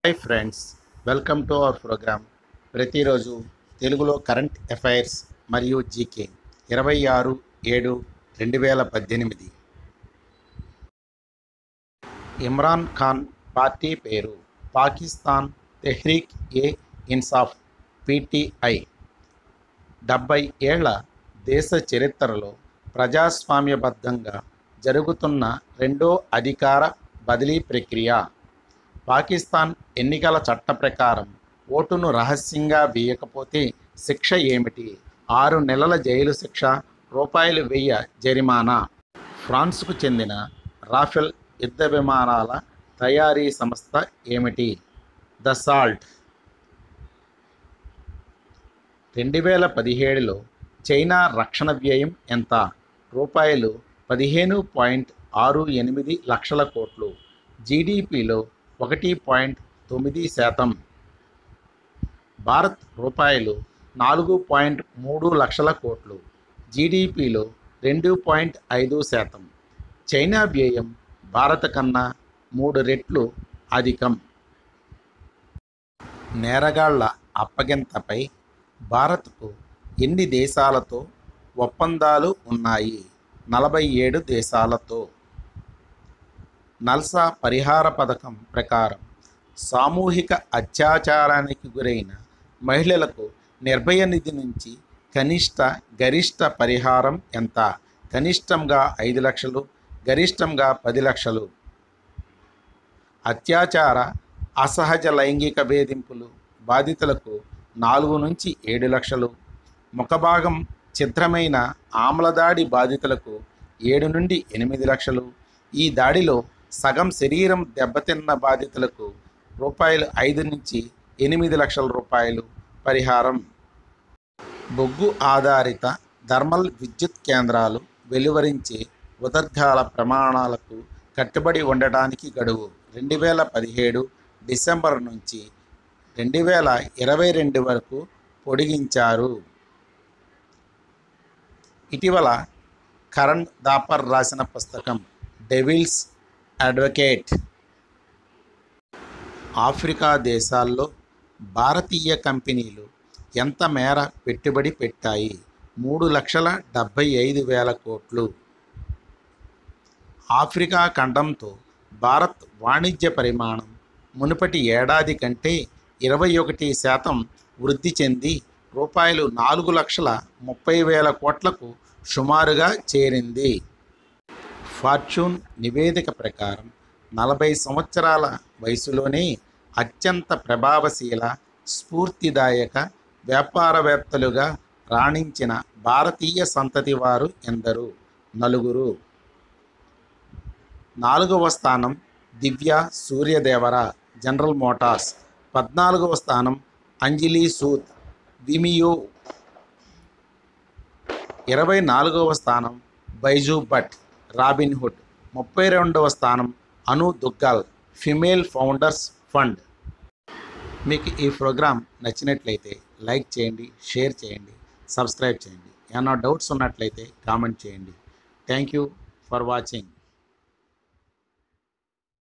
hi friends welcome to our program ప్రతిరోజు తెలుగులో current affairs మరియు జీకే ఇరవై ఆరు ఏడు రెండు వేల పద్దెనిమిది ఇమ్రాన్ ఖాన్ పార్టీ పేరు పాకిస్తాన్ తెహ్రీక్ ఏ ఇన్సాఫ్ పిటిఐ డెబ్బై ఏళ్ల దేశ చరిత్రలో ప్రజాస్వామ్యబద్ధంగా జరుగుతున్న రెండో అధికార బదిలీ ప్రక్రియ పాకిస్తాన్ ఎన్నికల చట్ట ప్రకారం ఓటును రహస్యంగా వేయకపోతే శిక్ష ఏమిటి ఆరు నెలల జైలు శిక్ష రూపాయలు వెయ్యి జరిమానా ఫ్రాన్స్కు చెందిన రాఫెల్ యుద్ధ విమానాల తయారీ సంస్థ ఏమిటి ద సాల్ట్ రెండు వేల పదిహేడులో చైనా రక్షణ వ్యయం ఎంత రూపాయలు పదిహేను పాయింట్ ఆరు ఎనిమిది లక్షల కోట్లు జీడిపిలో ఒకటి పాయింట్ తొమ్మిది శాతం భారత్ రూపాయలు నాలుగు పాయింట్ మూడు లక్షల కోట్లు జీడిపిలో రెండు పాయింట్ ఐదు శాతం చైనా వ్యయం భారత కన్నా మూడు రెట్లు అధికం నేరగాళ్ల అప్పగింతపై భారత్కు ఎన్ని దేశాలతో ఒప్పందాలు ఉన్నాయి నలభై ఏడు దేశాలతో నల్సా పరిహార పథకం ప్రకారం సామూహిక అత్యాచారానికి గురైన మహిళలకు నిర్భయ నిధి నుంచి కనిష్ట గరిష్ట పరిహారం ఎంత కనిష్టంగా ఐదు లక్షలు గరిష్టంగా పది లక్షలు అత్యాచార అసహజ లైంగిక వేధింపులు బాధితులకు నాలుగు నుంచి ఏడు లక్షలు ముఖభాగం చిత్రమైన ఆమ్ల దాడి బాధితులకు ఏడు నుండి ఎనిమిది లక్షలు ఈ దాడిలో సగం శరీరం దెబ్బతిన్న బాధితులకు రూపాయలు ఐదు నుంచి ఎనిమిది లక్షల రూపాయలు పరిహారం బొగ్గు ఆధారిత థర్మల్ విద్యుత్ కేంద్రాలు వెలువరించే ఉదర్గాల ప్రమాణాలకు కట్టుబడి ఉండటానికి గడువు రెండు వేల పదిహేడు డిసెంబర్ నుంచి రెండు వేల ఇరవై రెండు వరకు పొడిగించారు ఇటీవల కరణ్ దాపర్ రాసిన పుస్తకం డెవిల్స్ అడ్వకేట్ ఆఫ్రికా దేశాల్లో భారతీయ కంపెనీలు ఎంత మేర పెట్టుబడి పెట్టాయి మూడు లక్షల డెబ్భై ఐదు వేల కోట్లు ఆఫ్రికా ఖండంతో భారత్ వాణిజ్య పరిమాణం మునుపటి ఏడాది కంటే ఇరవై ఒకటి శాతం వృద్ధి చెంది రూపాయలు నాలుగు లక్షల ముప్పై వేల కోట్లకు సుమారుగా చేరింది ఫార్చ్యూన్ నివేదిక ప్రకారం నలభై సంవత్సరాల వయసులోనే అత్యంత ప్రభావశీల స్ఫూర్తిదాయక వ్యాపారవేత్తలుగా రాణించిన భారతీయ సంతతి వారు ఎందరు నలుగురు నాలుగవ స్థానం దివ్య సూర్యదేవర జనరల్ మోటార్స్ పద్నాలుగవ స్థానం అంజలి సూద్ విమియో ఇరవై నాలుగవ స్థానం బైజూ భట్ రాబిన్హుడ్ ముప్పై రెండవ స్థానం Anu Duggal female founders fund మీకు ఈ ప్రోగ్రాం నచ్చినట్లయితే లైక్ చేయండి షేర్ చేయండి సబ్స్క్రైబ్ చేయండి ఏమైనా డౌట్స్ ఉన్నట్లయితే కామెంట్ చేయండి థ్యాంక్ యూ ఫర్ వాచింగ్